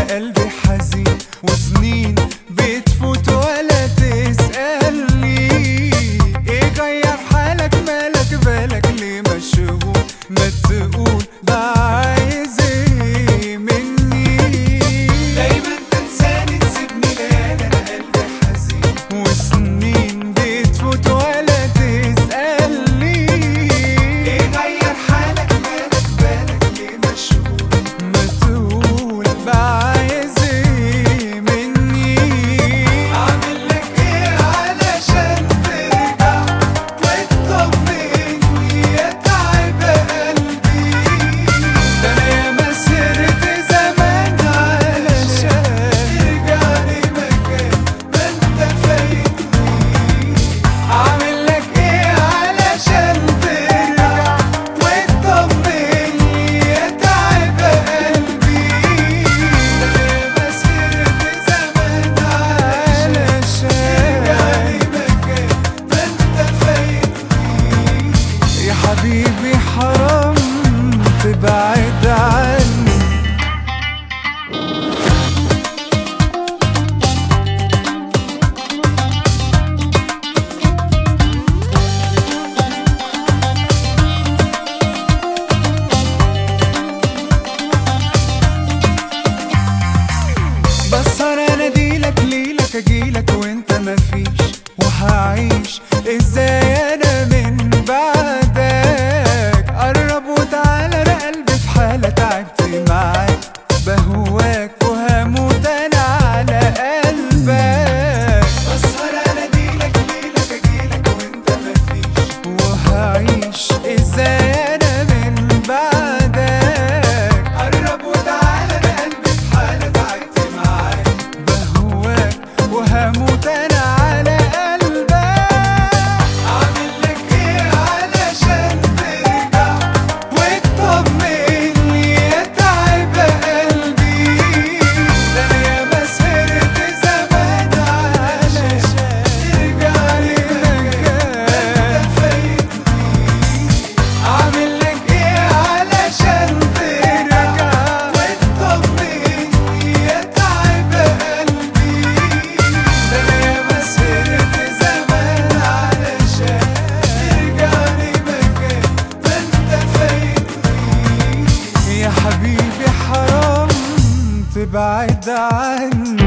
انا قلبي حزين وسنين بتفوت ولا تسألني ايه غير حالك مالك بالك ليه مشغول ما تقول بقى عايز ايه مني دايما تنساني تسيبني ليالي انا قلبي حزين وسنين بتفوت ولا تسألني ايه غير حالك مالك بالك ليه مشغول ما تقول بقى عايز ايه مني اعمل لك ايه علشان ترجع وتطمني يا تعب قلبي ده انا ياما سرت زمان علشان ترجع لي مكان ما انت فايتني اعمل لك ايه علشان ترجع وتطمني يا تعب قلبي ده انا ياما سرت زمان علشان ترجع لي مكان ما انت فايتني يا حبيبي حرام تبعد عني بس انا اناديلك ليلك اجيلك وانت مفيش وهعيش ازاي انا من بعدك قرب وتعالى انا قلبي في حالة تعبت معاك بهواك وهموت انا على قلبك بس انا اناديلك ليلك اجيلك وانت مفيش وهعيش ازاي انا من بعدك قرب وتعالى انا قلبي في حالة تعبت معاك بهواك وهموت انا على قلبك اعمل لك ايه علشان ترجع وتطمني يا تعب قلبي ده انا ياما سهرت زمان علشان ترجع لي مكان انت فايتني اعمل لك ايه علشان ترجع وتطمني يا تعب قلبي ده انا ياما سهرت زمان علشان ترجع لي مكان ما انت فايتني يا حبيبي حرام تبعد عني